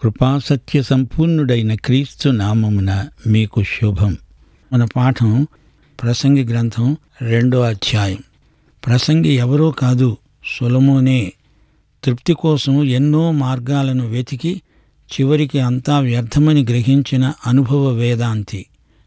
కృపాసత్య సంపూర్ణుడైన క్రీస్తు నామమున మీకు శుభం మన పాఠం ప్రసంగి గ్రంథం రెండో అధ్యాయం ప్రసంగి ఎవరో కాదు సొలమోనే తృప్తి కోసం ఎన్నో మార్గాలను వెతికి చివరికి అంతా వ్యర్థమని గ్రహించిన అనుభవ వేదాంతి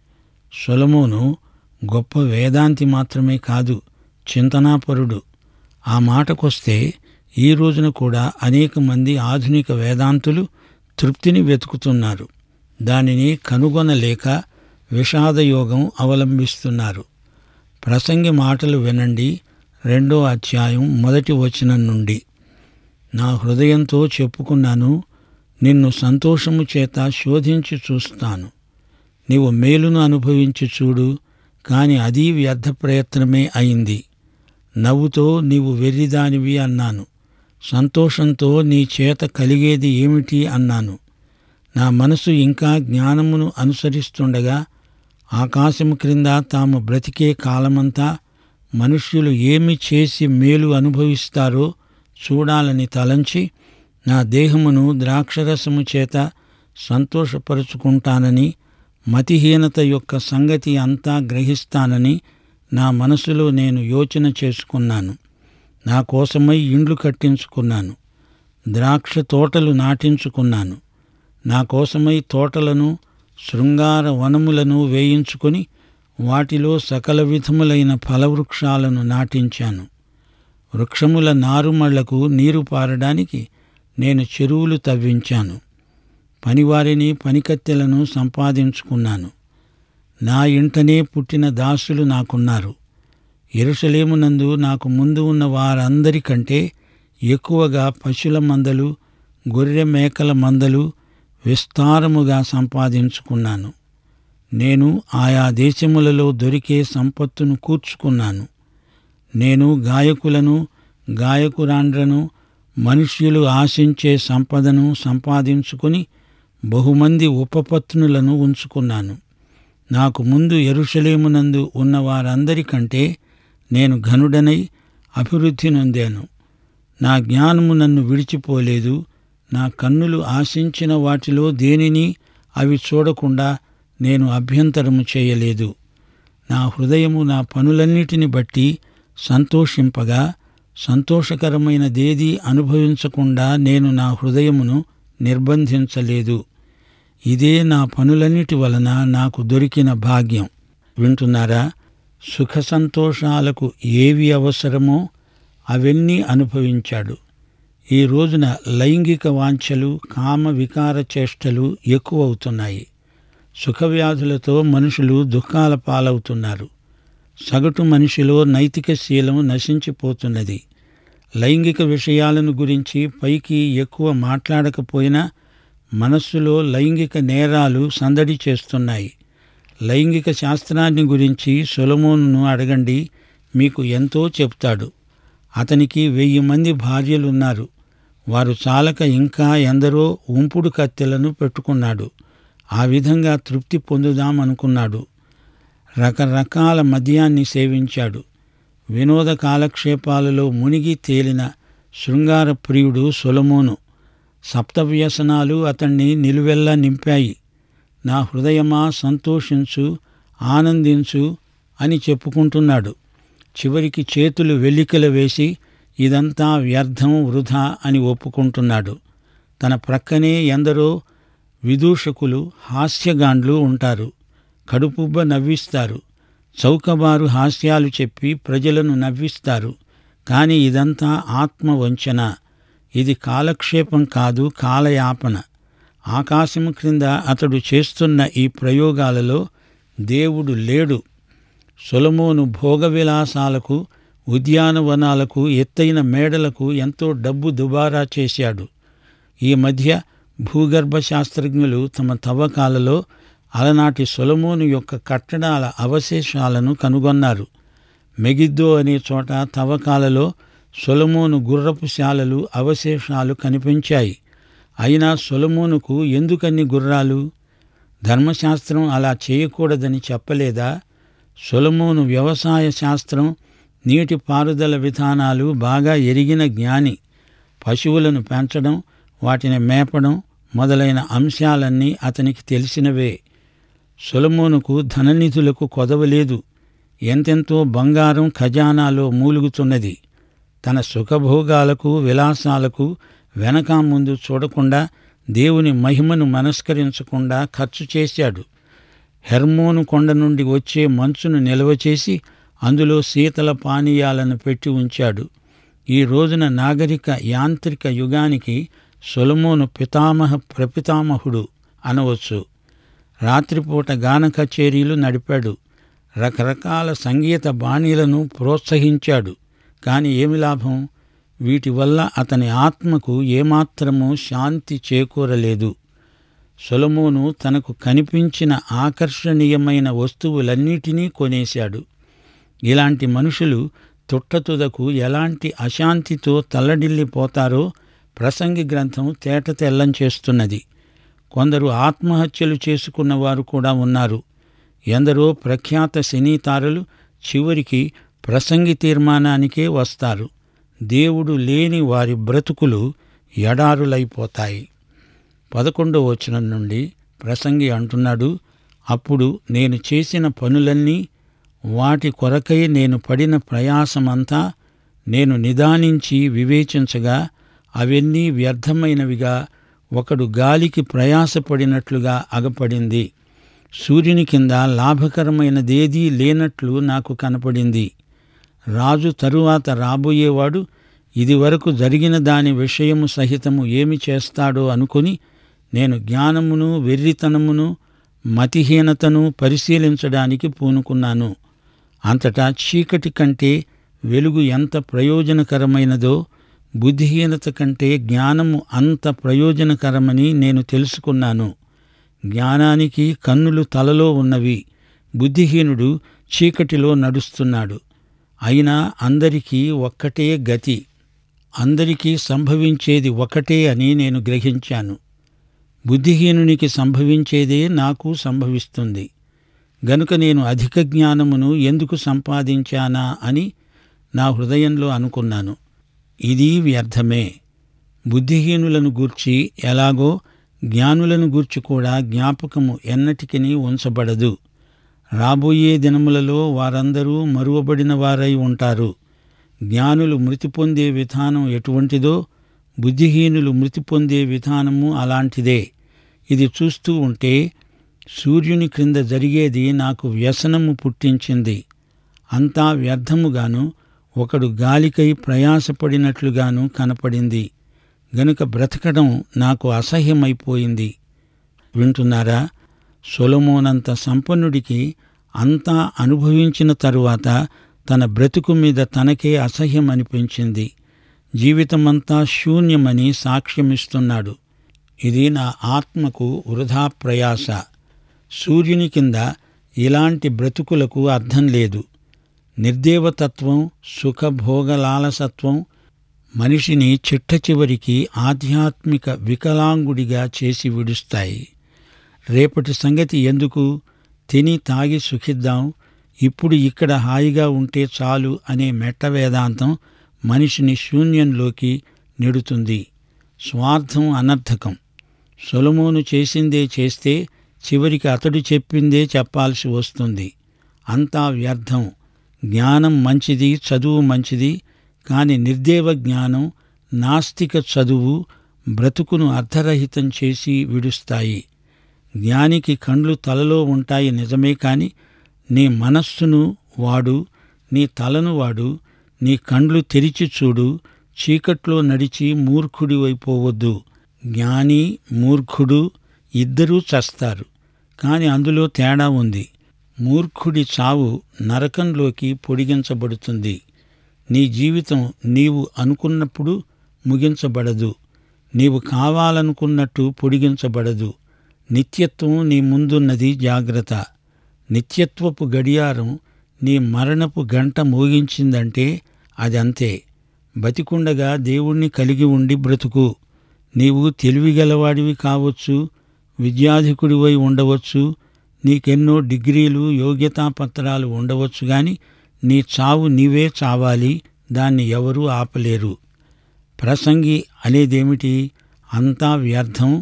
సొలమోను గొప్ప వేదాంతి మాత్రమే కాదు చింతనాపరుడు ఆ మాటకొస్తే ఈ రోజున కూడా అనేక మంది ఆధునిక వేదాంతులు తృప్తిని వెతుకుతున్నారు దానిని కనుగొనలేక విషాదయోగం అవలంబిస్తున్నారు ప్రసంగి మాటలు వినండి రెండో అధ్యాయం మొదటి వచనం నుండి నా హృదయంతో చెప్పుకున్నాను నిన్ను సంతోషము చేత శోధించి చూస్తాను నీవు మేలును అనుభవించి చూడు కాని అది వ్యర్థ ప్రయత్నమే అయింది నవ్వుతో నీవు వెర్రిదానివి అన్నాను సంతోషంతో నీ చేత కలిగేది ఏమిటి అన్నాను నా మనసు ఇంకా జ్ఞానమును అనుసరిస్తుండగా ఆకాశము క్రింద తాము బ్రతికే కాలమంతా మనుష్యులు ఏమి చేసి మేలు అనుభవిస్తారో చూడాలని తలంచి నా దేహమును ద్రాక్షరసము చేత సంతోషపరుచుకుంటానని మతిహీనత యొక్క సంగతి అంతా గ్రహిస్తానని నా మనసులో నేను యోచన చేసుకున్నాను నా కోసమై ఇండ్లు కట్టించుకున్నాను ద్రాక్ష తోటలు నాటించుకున్నాను నా కోసమై తోటలను శృంగార వనములను వేయించుకొని వాటిలో సకల విధములైన ఫలవృక్షాలను నాటించాను వృక్షముల నారుమళ్లకు నీరు పారడానికి నేను చెరువులు తవ్వించాను పనివారిని పనికత్తెలను సంపాదించుకున్నాను నా ఇంటనే పుట్టిన దాసులు నాకున్నారు ఎరుసలేమునందు నాకు ముందు ఉన్న వారందరికంటే ఎక్కువగా పశుల మందలు గొర్రె మేకల మందలు విస్తారముగా సంపాదించుకున్నాను నేను ఆయా దేశములలో దొరికే సంపత్తును కూర్చుకున్నాను నేను గాయకులను గాయకురాండ్రను మనుష్యులు ఆశించే సంపదను సంపాదించుకుని బహుమంది ఉపపత్నులను ఉంచుకున్నాను నాకు ముందు ఎరుషలేమునందు ఉన్న వారందరికంటే నేను ఘనుడనై అభివృద్ధి నొందాను నా జ్ఞానము నన్ను విడిచిపోలేదు నా కన్నులు ఆశించిన వాటిలో దేనిని అవి చూడకుండా నేను అభ్యంతరము చేయలేదు నా హృదయము నా పనులన్నిటిని బట్టి సంతోషింపగా సంతోషకరమైనదేది అనుభవించకుండా నేను నా హృదయమును నిర్బంధించలేదు ఇదే నా పనులన్నిటి వలన నాకు దొరికిన భాగ్యం వింటున్నారా సుఖ సంతోషాలకు ఏవి అవసరమో అవన్నీ అనుభవించాడు ఈ రోజున లైంగిక వాంఛలు కామ వికార చేష్టలు ఎక్కువవుతున్నాయి సుఖవ్యాధులతో మనుషులు దుఃఖాల పాలవుతున్నారు సగటు మనిషిలో నైతిక శీలం నశించిపోతున్నది లైంగిక విషయాలను గురించి పైకి ఎక్కువ మాట్లాడకపోయినా మనస్సులో లైంగిక నేరాలు సందడి చేస్తున్నాయి లైంగిక శాస్త్రాన్ని గురించి సొలమోనును అడగండి మీకు ఎంతో చెప్తాడు అతనికి వెయ్యి మంది భార్యలున్నారు వారు చాలక ఇంకా ఎందరో ఉంపుడు కత్తెలను పెట్టుకున్నాడు ఆ విధంగా తృప్తి పొందుదామనుకున్నాడు రకరకాల మద్యాన్ని సేవించాడు వినోద కాలక్షేపాలలో మునిగి తేలిన శృంగార ప్రియుడు సొలమోను సప్తవ్యసనాలు అతణ్ణి నిలువెల్లా నింపాయి నా హృదయమా సంతోషించు ఆనందించు అని చెప్పుకుంటున్నాడు చివరికి చేతులు వెల్లికలు వేసి ఇదంతా వ్యర్థం వృధా అని ఒప్పుకుంటున్నాడు తన ప్రక్కనే ఎందరో విదూషకులు హాస్యగాండ్లు ఉంటారు కడుపుబ్బ నవ్విస్తారు చౌకబారు హాస్యాలు చెప్పి ప్రజలను నవ్విస్తారు కానీ ఇదంతా ఆత్మవంచన ఇది కాలక్షేపం కాదు కాలయాపన ఆకాశము క్రింద అతడు చేస్తున్న ఈ ప్రయోగాలలో దేవుడు లేడు సొలమోను భోగవిలాసాలకు ఉద్యానవనాలకు ఎత్తైన మేడలకు ఎంతో డబ్బు దుబారా చేశాడు ఈ మధ్య భూగర్భ శాస్త్రజ్ఞులు తమ తవ్వకాలలో అలనాటి సొలమోను యొక్క కట్టడాల అవశేషాలను కనుగొన్నారు మెగిద్దో అనే చోట తవ్వకాలలో సొలమోను గుర్రపు శాలలు అవశేషాలు కనిపించాయి అయినా సొలమోనుకు ఎందుకన్ని గుర్రాలు ధర్మశాస్త్రం అలా చేయకూడదని చెప్పలేదా సొలమోను వ్యవసాయ శాస్త్రం నీటి పారుదల విధానాలు బాగా ఎరిగిన జ్ఞాని పశువులను పెంచడం వాటిని మేపడం మొదలైన అంశాలన్నీ అతనికి తెలిసినవే సొలమోనుకు ధననిధులకు కొదవలేదు ఎంతెంతో బంగారం ఖజానాలో మూలుగుతున్నది తన సుఖభోగాలకు విలాసాలకు వెనక ముందు చూడకుండా దేవుని మహిమను మనస్కరించకుండా ఖర్చు చేశాడు హెర్మోను కొండ నుండి వచ్చే మంచును నిల్వ చేసి అందులో శీతల పానీయాలను పెట్టి ఉంచాడు ఈ రోజున నాగరిక యాంత్రిక యుగానికి సొలమోను పితామహ ప్రపితామహుడు అనవచ్చు రాత్రిపూట గాన కచేరీలు నడిపాడు రకరకాల సంగీత బాణీలను ప్రోత్సహించాడు కాని ఏమి లాభం వీటి వల్ల అతని ఆత్మకు ఏమాత్రమూ శాంతి చేకూరలేదు సొలమోను తనకు కనిపించిన ఆకర్షణీయమైన వస్తువులన్నిటినీ కొనేశాడు ఇలాంటి మనుషులు తుట్టతుదకు ఎలాంటి అశాంతితో తల్లడిల్లిపోతారో ప్రసంగి గ్రంథం తేట తెల్లం చేస్తున్నది కొందరు ఆత్మహత్యలు చేసుకున్న వారు కూడా ఉన్నారు ఎందరో ప్రఖ్యాత సినీతారులు చివరికి ప్రసంగి తీర్మానానికే వస్తారు దేవుడు లేని వారి బ్రతుకులు ఎడారులైపోతాయి పదకొండవ వచనం నుండి ప్రసంగి అంటున్నాడు అప్పుడు నేను చేసిన పనులన్నీ వాటి కొరకై నేను పడిన ప్రయాసమంతా నేను నిదానించి వివేచించగా అవన్నీ వ్యర్థమైనవిగా ఒకడు గాలికి ప్రయాసపడినట్లుగా అగపడింది సూర్యుని కింద లాభకరమైనదేదీ లేనట్లు నాకు కనపడింది రాజు తరువాత రాబోయేవాడు ఇదివరకు జరిగిన దాని విషయము సహితము ఏమి చేస్తాడో అనుకుని నేను జ్ఞానమును వెర్రితనమును మతిహీనతను పరిశీలించడానికి పూనుకున్నాను అంతటా చీకటి కంటే వెలుగు ఎంత ప్రయోజనకరమైనదో బుద్ధిహీనత కంటే జ్ఞానము అంత ప్రయోజనకరమని నేను తెలుసుకున్నాను జ్ఞానానికి కన్నులు తలలో ఉన్నవి బుద్ధిహీనుడు చీకటిలో నడుస్తున్నాడు అయినా అందరికీ ఒక్కటే గతి అందరికీ సంభవించేది ఒకటే అని నేను గ్రహించాను బుద్ధిహీనునికి సంభవించేదే నాకు సంభవిస్తుంది గనుక నేను అధిక జ్ఞానమును ఎందుకు సంపాదించానా అని నా హృదయంలో అనుకున్నాను ఇది వ్యర్థమే బుద్ధిహీనులను గూర్చి ఎలాగో జ్ఞానులను గూర్చి కూడా జ్ఞాపకము ఎన్నటికిని ఉంచబడదు రాబోయే దినములలో వారందరూ మరువబడిన వారై ఉంటారు జ్ఞానులు మృతి పొందే విధానం ఎటువంటిదో బుద్ధిహీనులు మృతి పొందే విధానము అలాంటిదే ఇది చూస్తూ ఉంటే సూర్యుని క్రింద జరిగేది నాకు వ్యసనము పుట్టించింది అంతా వ్యర్థముగాను ఒకడు గాలికై ప్రయాసపడినట్లుగాను కనపడింది గనుక బ్రతకడం నాకు అసహ్యమైపోయింది వింటున్నారా సొలమోనంత సంపన్నుడికి అంతా అనుభవించిన తరువాత తన బ్రతుకు మీద తనకే అసహ్యం అనిపించింది జీవితమంతా శూన్యమని సాక్ష్యమిస్తున్నాడు ఇది నా ఆత్మకు వృధా ప్రయాస సూర్యుని కింద ఇలాంటి బ్రతుకులకు అర్థం లేదు నిర్దేవతత్వం సుఖభోగలాలసత్వం మనిషిని చిట్ట చివరికి ఆధ్యాత్మిక వికలాంగుడిగా చేసి విడుస్తాయి రేపటి సంగతి ఎందుకు తిని తాగి సుఖిద్దాం ఇప్పుడు ఇక్కడ హాయిగా ఉంటే చాలు అనే మెట్ట వేదాంతం మనిషిని శూన్యంలోకి నెడుతుంది స్వార్థం అనర్థకం సొలమోను చేసిందే చేస్తే చివరికి అతడు చెప్పిందే చెప్పాల్సి వస్తుంది అంతా వ్యర్థం జ్ఞానం మంచిది చదువు మంచిది కాని నిర్దేవ జ్ఞానం నాస్తిక చదువు బ్రతుకును అర్ధరహితం చేసి విడుస్తాయి జ్ఞానికి కండ్లు తలలో ఉంటాయి నిజమే కాని నీ మనస్సును వాడు నీ తలను వాడు నీ కండ్లు తెరిచి చూడు చీకట్లో నడిచి మూర్ఖుడి అయిపోవద్దు జ్ఞాని మూర్ఖుడు ఇద్దరూ చస్తారు కాని అందులో తేడా ఉంది మూర్ఖుడి చావు నరకంలోకి పొడిగించబడుతుంది నీ జీవితం నీవు అనుకున్నప్పుడు ముగించబడదు నీవు కావాలనుకున్నట్టు పొడిగించబడదు నిత్యత్వం నీ ముందున్నది జాగ్రత్త నిత్యత్వపు గడియారం నీ మరణపు గంట మోగించిందంటే అదంతే బతికుండగా దేవుణ్ణి కలిగి ఉండి బ్రతుకు నీవు తెలివిగలవాడివి కావచ్చు విద్యాధికుడివై ఉండవచ్చు నీకెన్నో డిగ్రీలు యోగ్యతా పత్రాలు ఉండవచ్చు గాని నీ చావు నీవే చావాలి దాన్ని ఎవరూ ఆపలేరు ప్రసంగి అనేదేమిటి అంతా వ్యర్థం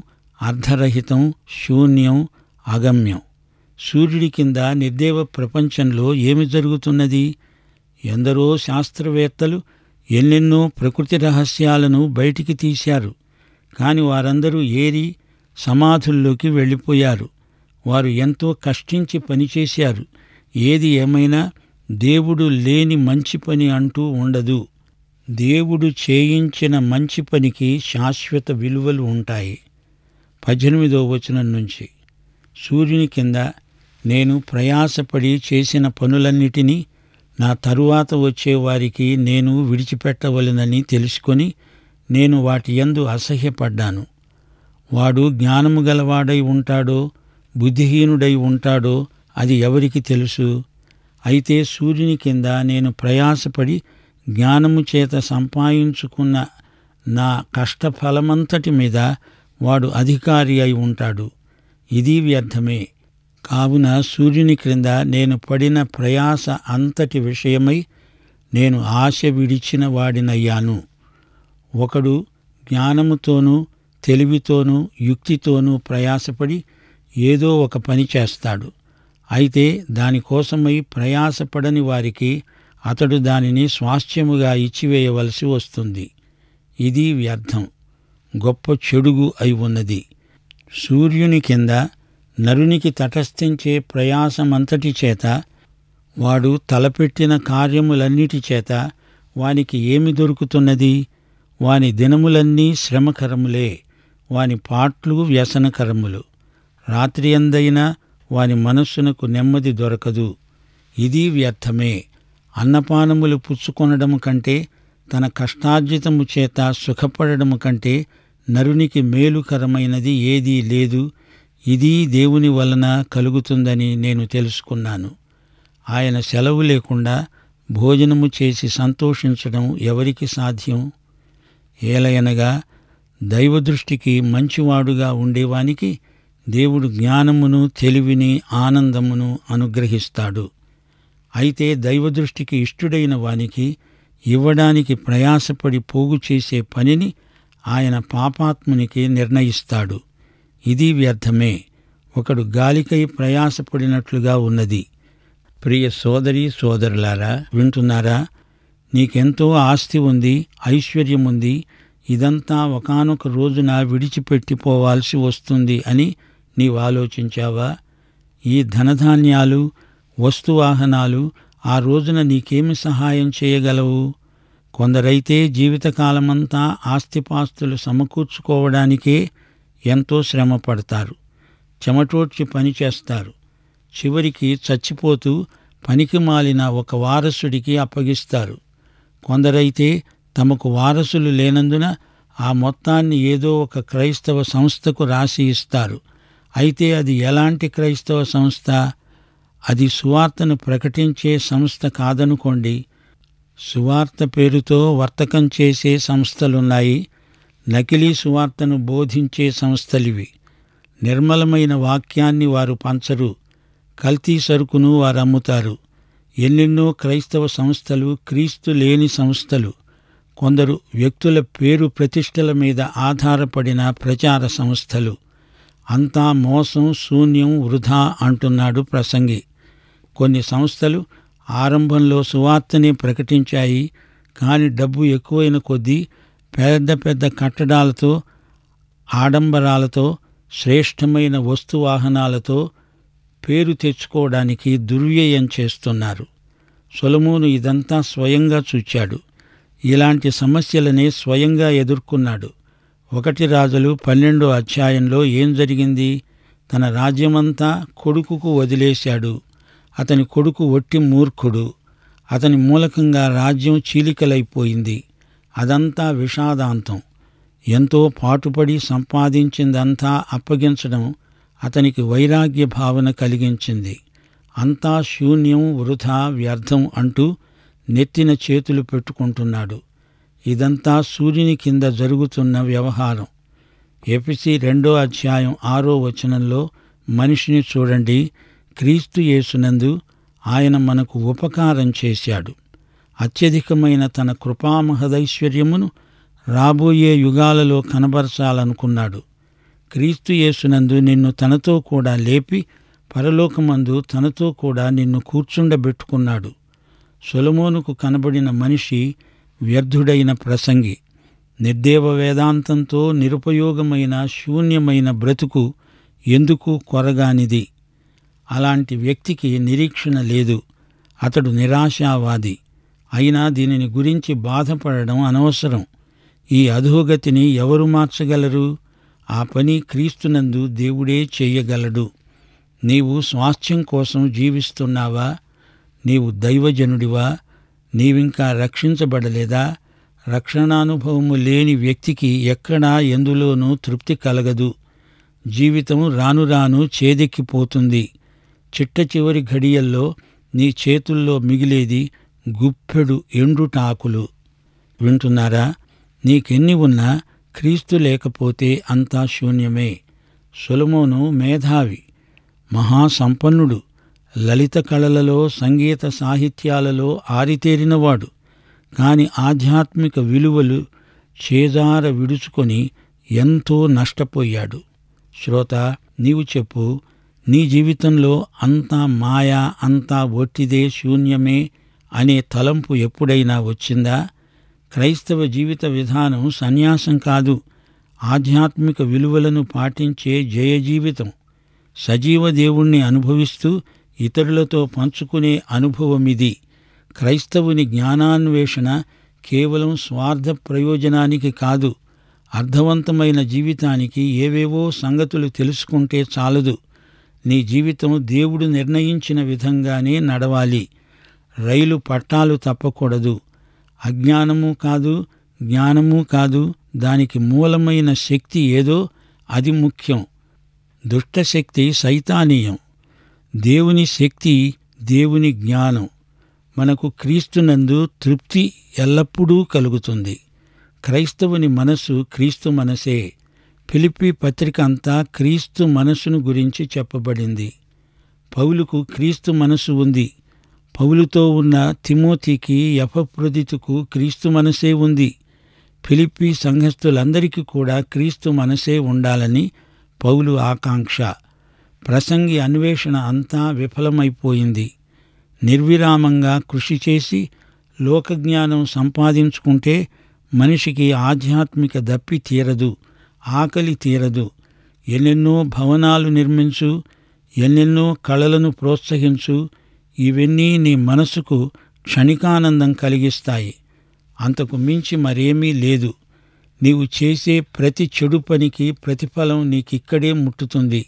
అర్ధరహితం శూన్యం అగమ్యం సూర్యుడి కింద నిర్దేవ ప్రపంచంలో ఏమి జరుగుతున్నది ఎందరో శాస్త్రవేత్తలు ఎన్నెన్నో ప్రకృతి రహస్యాలను బయటికి తీశారు కాని వారందరూ ఏరి సమాధుల్లోకి వెళ్ళిపోయారు వారు ఎంతో కష్టించి పనిచేశారు ఏది ఏమైనా దేవుడు లేని మంచి పని అంటూ ఉండదు దేవుడు చేయించిన మంచి పనికి శాశ్వత విలువలు ఉంటాయి పద్దెనిమిదో వచనం నుంచి సూర్యుని కింద నేను ప్రయాసపడి చేసిన పనులన్నిటినీ నా తరువాత వచ్చే వారికి నేను విడిచిపెట్టవలనని తెలుసుకొని నేను వాటి యందు అసహ్యపడ్డాను వాడు జ్ఞానము గలవాడై ఉంటాడో బుద్ధిహీనుడై ఉంటాడో అది ఎవరికి తెలుసు అయితే సూర్యుని కింద నేను ప్రయాసపడి జ్ఞానము చేత సంపాదించుకున్న నా కష్టఫలమంతటి మీద వాడు అధికారి అయి ఉంటాడు ఇది వ్యర్థమే కావున సూర్యుని క్రింద నేను పడిన ప్రయాస అంతటి విషయమై నేను ఆశ విడిచిన వాడినయ్యాను ఒకడు జ్ఞానముతోనూ తెలివితోనూ యుక్తితోనూ ప్రయాసపడి ఏదో ఒక పని చేస్తాడు అయితే దానికోసమై ప్రయాసపడని వారికి అతడు దానిని స్వాస్థ్యముగా ఇచ్చివేయవలసి వస్తుంది ఇది వ్యర్థం గొప్ప చెడుగు అయి ఉన్నది సూర్యుని కింద నరునికి తటస్థించే ప్రయాసమంతటి చేత వాడు తలపెట్టిన కార్యములన్నిటి చేత వానికి ఏమి దొరుకుతున్నది వాని దినములన్నీ శ్రమకరములే వాని పాట్లు వ్యసనకరములు రాత్రి అందైనా వాని మనస్సునకు నెమ్మది దొరకదు ఇది వ్యర్థమే అన్నపానములు పుచ్చుకొనడము కంటే తన కష్టార్జితము చేత సుఖపడడము కంటే నరునికి మేలుకరమైనది ఏదీ లేదు ఇది దేవుని వలన కలుగుతుందని నేను తెలుసుకున్నాను ఆయన సెలవు లేకుండా భోజనము చేసి సంతోషించడం ఎవరికి సాధ్యం ఏలయనగా దైవదృష్టికి మంచివాడుగా ఉండేవానికి దేవుడు జ్ఞానమును తెలివిని ఆనందమును అనుగ్రహిస్తాడు అయితే దైవదృష్టికి ఇష్టుడైన వానికి ఇవ్వడానికి ప్రయాసపడి పోగు చేసే పనిని ఆయన పాపాత్మునికి నిర్ణయిస్తాడు ఇది వ్యర్థమే ఒకడు గాలికై ప్రయాసపడినట్లుగా ఉన్నది ప్రియ సోదరి సోదరులారా వింటున్నారా నీకెంతో ఆస్తి ఉంది ఐశ్వర్యం ఉంది ఇదంతా ఒకానొక రోజున విడిచిపెట్టిపోవాల్సి వస్తుంది అని నీవు ఆలోచించావా ఈ ధనధాన్యాలు వస్తువాహనాలు ఆ రోజున నీకేమి సహాయం చేయగలవు కొందరైతే జీవితకాలమంతా ఆస్తిపాస్తులు సమకూర్చుకోవడానికే ఎంతో శ్రమ పడతారు చెమటోడ్చి పని చేస్తారు చివరికి చచ్చిపోతూ పనికి మాలిన ఒక వారసుడికి అప్పగిస్తారు కొందరైతే తమకు వారసులు లేనందున ఆ మొత్తాన్ని ఏదో ఒక క్రైస్తవ సంస్థకు రాసి ఇస్తారు అయితే అది ఎలాంటి క్రైస్తవ సంస్థ అది సువార్తను ప్రకటించే సంస్థ కాదనుకోండి సువార్త పేరుతో వర్తకం చేసే సంస్థలున్నాయి నకిలీ సువార్తను బోధించే సంస్థలివి నిర్మలమైన వాక్యాన్ని వారు పంచరు కల్తీ సరుకును వారు అమ్ముతారు ఎన్నెన్నో క్రైస్తవ సంస్థలు క్రీస్తు లేని సంస్థలు కొందరు వ్యక్తుల పేరు ప్రతిష్టల మీద ఆధారపడిన ప్రచార సంస్థలు అంతా మోసం శూన్యం వృధా అంటున్నాడు ప్రసంగి కొన్ని సంస్థలు ఆరంభంలో సువార్తనే ప్రకటించాయి కాని డబ్బు ఎక్కువైన కొద్దీ పెద్ద పెద్ద కట్టడాలతో ఆడంబరాలతో శ్రేష్టమైన వస్తువాహనాలతో పేరు తెచ్చుకోవడానికి దుర్వ్యయం చేస్తున్నారు సొలమోను ఇదంతా స్వయంగా చూచాడు ఇలాంటి సమస్యలనే స్వయంగా ఎదుర్కొన్నాడు ఒకటి రాజులు పన్నెండో అధ్యాయంలో ఏం జరిగింది తన రాజ్యమంతా కొడుకుకు వదిలేశాడు అతని కొడుకు ఒట్టి మూర్ఖుడు అతని మూలకంగా రాజ్యం చీలికలైపోయింది అదంతా విషాదాంతం ఎంతో పాటుపడి సంపాదించిందంతా అప్పగించడం అతనికి వైరాగ్య భావన కలిగించింది అంతా శూన్యం వృధా వ్యర్థం అంటూ నెత్తిన చేతులు పెట్టుకుంటున్నాడు ఇదంతా సూర్యుని కింద జరుగుతున్న వ్యవహారం ఎపిసి రెండో అధ్యాయం ఆరో వచనంలో మనిషిని చూడండి క్రీస్తు యేసునందు ఆయన మనకు ఉపకారం చేశాడు అత్యధికమైన తన కృపామహదైశ్వర్యమును రాబోయే యుగాలలో కనబరచాలనుకున్నాడు క్రీస్తు యేసునందు నిన్ను తనతో కూడా లేపి పరలోకమందు తనతో కూడా నిన్ను కూర్చుండబెట్టుకున్నాడు సొలమోనుకు కనబడిన మనిషి వ్యర్థుడైన ప్రసంగి నిర్దేవ వేదాంతంతో నిరుపయోగమైన శూన్యమైన బ్రతుకు ఎందుకు కొరగానిది అలాంటి వ్యక్తికి నిరీక్షణ లేదు అతడు నిరాశావాది అయినా దీనిని గురించి బాధపడడం అనవసరం ఈ అధోగతిని ఎవరు మార్చగలరు ఆ పని క్రీస్తునందు దేవుడే చెయ్యగలడు నీవు స్వాస్థ్యం కోసం జీవిస్తున్నావా నీవు దైవజనుడివా నీవింకా రక్షించబడలేదా రక్షణానుభవము లేని వ్యక్తికి ఎక్కడా ఎందులోనూ తృప్తి కలగదు జీవితం రాను రాను చేదెక్కిపోతుంది చిట్ట చివరి ఘడియల్లో నీ చేతుల్లో మిగిలేది గుప్పెడు ఎండుటాకులు వింటున్నారా నీకెన్ని ఉన్నా క్రీస్తు లేకపోతే అంతా శూన్యమే సొలమోను మేధావి మహాసంపన్నుడు లలిత కళలలో సంగీత సాహిత్యాలలో ఆరితేరినవాడు కాని ఆధ్యాత్మిక విలువలు చేజార విడుచుకొని ఎంతో నష్టపోయాడు శ్రోత నీవు చెప్పు నీ జీవితంలో అంతా మాయా అంతా ఒట్టిదే శూన్యమే అనే తలంపు ఎప్పుడైనా వచ్చిందా క్రైస్తవ జీవిత విధానం సన్యాసం కాదు ఆధ్యాత్మిక విలువలను పాటించే జయ జీవితం సజీవ దేవుణ్ణి అనుభవిస్తూ ఇతరులతో పంచుకునే అనుభవమిది క్రైస్తవుని జ్ఞానాన్వేషణ కేవలం స్వార్థ ప్రయోజనానికి కాదు అర్థవంతమైన జీవితానికి ఏవేవో సంగతులు తెలుసుకుంటే చాలదు నీ జీవితం దేవుడు నిర్ణయించిన విధంగానే నడవాలి రైలు పట్టాలు తప్పకూడదు అజ్ఞానము కాదు జ్ఞానము కాదు దానికి మూలమైన శక్తి ఏదో అది ముఖ్యం దుష్టశక్తి సైతానీయం దేవుని శక్తి దేవుని జ్ఞానం మనకు క్రీస్తునందు తృప్తి ఎల్లప్పుడూ కలుగుతుంది క్రైస్తవుని మనసు క్రీస్తు మనసే ఫిలిప్పి పత్రిక అంతా క్రీస్తు మనసును గురించి చెప్పబడింది పౌలుకు క్రీస్తు మనసు ఉంది పౌలుతో ఉన్న తిమోతికి యఫప్రొదితుకు క్రీస్తు మనసే ఉంది ఫిలిప్పి సంఘస్థులందరికీ కూడా క్రీస్తు మనసే ఉండాలని పౌలు ఆకాంక్ష ప్రసంగి అన్వేషణ అంతా విఫలమైపోయింది నిర్విరామంగా కృషి చేసి లోకజ్ఞానం సంపాదించుకుంటే మనిషికి ఆధ్యాత్మిక దప్పి తీరదు ఆకలి తీరదు ఎన్నెన్నో భవనాలు నిర్మించు ఎన్నెన్నో కళలను ప్రోత్సహించు ఇవన్నీ నీ మనసుకు క్షణికానందం కలిగిస్తాయి అంతకు మించి మరేమీ లేదు నీవు చేసే ప్రతి చెడు పనికి ప్రతిఫలం నీకిక్కడే ముట్టుతుంది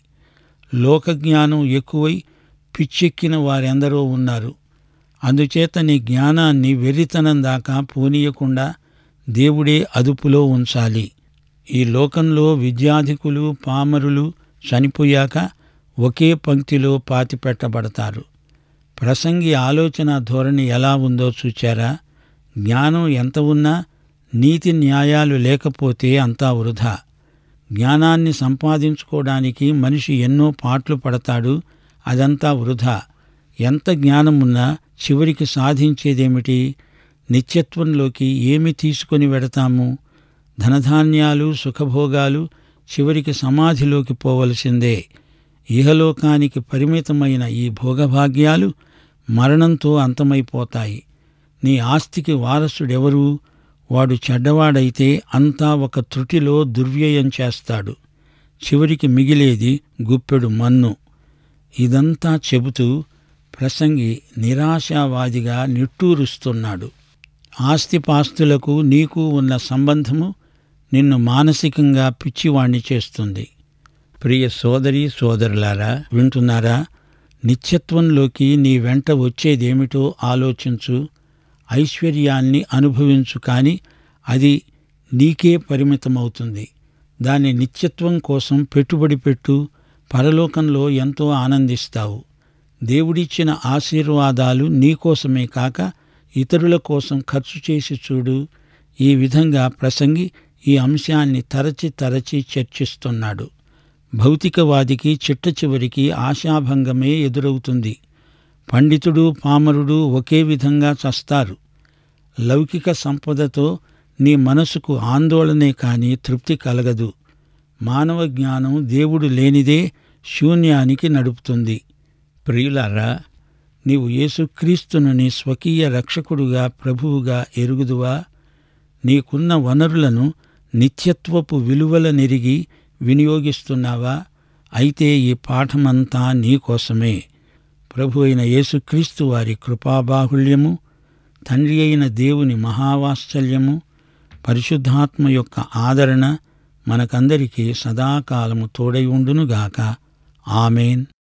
లోకజ్ఞానం ఎక్కువై పిచ్చెక్కిన వారెందరో ఉన్నారు అందుచేత నీ జ్ఞానాన్ని వెర్రితనం దాకా పోనీయకుండా దేవుడే అదుపులో ఉంచాలి ఈ లోకంలో విద్యాధికులు పామరులు చనిపోయాక ఒకే పంక్తిలో పాతిపెట్టబడతారు ప్రసంగి ఆలోచన ధోరణి ఎలా ఉందో చూచారా జ్ఞానం ఎంత ఉన్నా నీతి న్యాయాలు లేకపోతే అంతా వృధా జ్ఞానాన్ని సంపాదించుకోవడానికి మనిషి ఎన్నో పాట్లు పడతాడు అదంతా వృధా ఎంత జ్ఞానమున్నా చివరికి సాధించేదేమిటి నిత్యత్వంలోకి ఏమి తీసుకొని వెడతాము ధనధాన్యాలు సుఖభోగాలు చివరికి సమాధిలోకి పోవలసిందే ఇహలోకానికి పరిమితమైన ఈ భోగభాగ్యాలు మరణంతో అంతమైపోతాయి నీ ఆస్తికి వారసుడెవరు వాడు చెడ్డవాడైతే అంతా ఒక త్రుటిలో దుర్వ్యయం చేస్తాడు చివరికి మిగిలేది గుప్పెడు మన్ను ఇదంతా చెబుతూ ప్రసంగి నిరాశావాదిగా నిట్టూరుస్తున్నాడు ఆస్తిపాస్తులకు నీకు ఉన్న సంబంధము నిన్ను మానసికంగా పిచ్చివాణ్ణి చేస్తుంది ప్రియ సోదరి సోదరులారా వింటున్నారా నిత్యత్వంలోకి నీ వెంట వచ్చేదేమిటో ఆలోచించు ఐశ్వర్యాన్ని అనుభవించు కాని అది నీకే పరిమితమవుతుంది దాని నిత్యత్వం కోసం పెట్టుబడి పెట్టు పరలోకంలో ఎంతో ఆనందిస్తావు దేవుడిచ్చిన ఆశీర్వాదాలు నీకోసమే కాక ఇతరుల కోసం ఖర్చు చేసి చూడు ఈ విధంగా ప్రసంగి ఈ అంశాన్ని తరచి తరచి చర్చిస్తున్నాడు భౌతికవాదికి చిట్ట చివరికి ఆశాభంగమే ఎదురవుతుంది పండితుడు పామరుడు ఒకే విధంగా చస్తారు లౌకిక సంపదతో నీ మనసుకు ఆందోళనే కాని తృప్తి కలగదు మానవ జ్ఞానం దేవుడు లేనిదే శూన్యానికి నడుపుతుంది ప్రియులారా నీవు యేసుక్రీస్తును నీ స్వకీయ రక్షకుడుగా ప్రభువుగా ఎరుగుదువా నీకున్న వనరులను నిత్యత్వపు విలువల నెరిగి వినియోగిస్తున్నావా అయితే ఈ పాఠమంతా నీకోసమే ప్రభు అయిన యేసుక్రీస్తు వారి కృపాబాహుళ్యము తండ్రి అయిన దేవుని మహావాత్సల్యము పరిశుద్ధాత్మ యొక్క ఆదరణ మనకందరికీ సదాకాలము తోడై ఉండునుగాక ఆమెన్